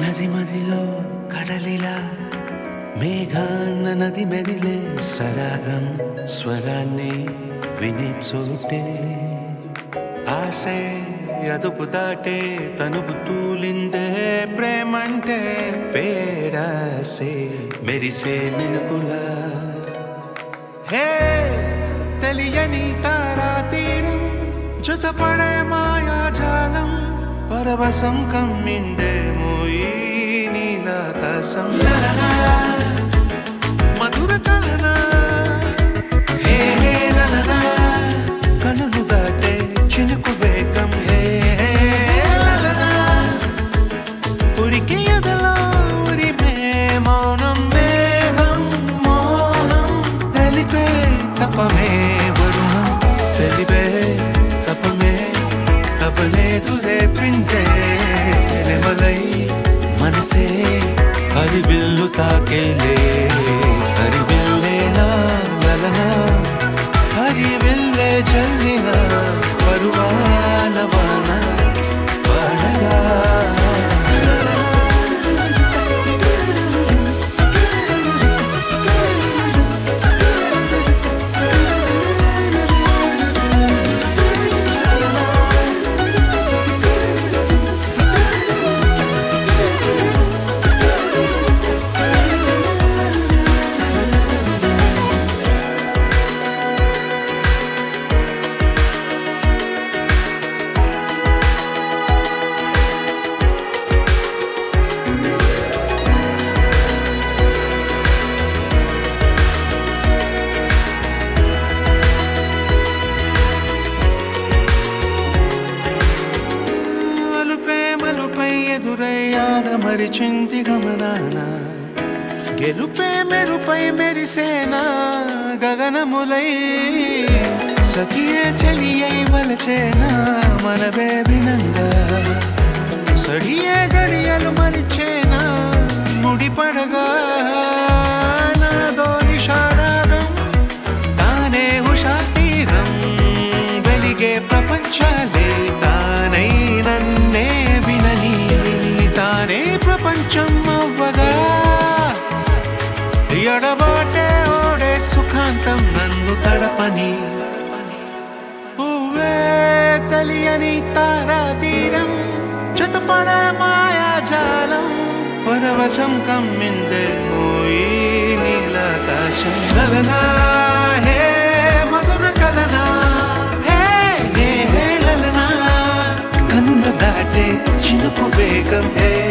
నది మదిలో కడలిలా మేఘాన్న నది మెదిలే సరాగం స్వరాన్ని విని చోటే ఆసే అదుపు దాటే తనుపు తూలిందే ప్రేమంటే పేరాసే మెరిసే మినుకులా హే తెలియని తారా తీరం జతపడే మాయాజాలం పరవశం కమ్మిందేమో ఈ నీలాకాశం లలనా, మధుర కలనా హే హే లలనా, కనులు దాటే చినుకు వేగం హే హే లలనా, ఉరికి ఎదలో ఉరిమే మౌనం మేఘం మోహం తెలిపే తపమే వరుణం తెలిపే తపమే తపలేదు రేపిందే రెమలై మనసే హరిబిల్లు తాకేలే హరిబిల్లేనా లలనా హరిబిల్లే చల్లిన పరువాల వాన వానగా అలుపే మలుపై ఎదురయ్యార మరిచింది గమనాన గెలుపే మెరుపై మెరిసేనా గగనములై సఖియే చలియై వలచేనా మనవే వినంగా సడియే గడియలు మరిచేనా ముడిపడగా నాదో నిషారాగం తానే ఉషా తీరం వెలిగే ప్రపంచాలే తానై నన్నే వినని తానే ప్రపంచం అవ్వగా ఎడబాటే ఓడే సుఖాంతం నన్ను తడపని పువ్వే తెలియని తారా తీరం జతపడ మాయాజాలం పరవశం కమ్మిందే ఓయి నీలాకాశం లలనా హే మధుర కలనా హే హే హే లలనా కనుల దాటే చినుకు వేగం హే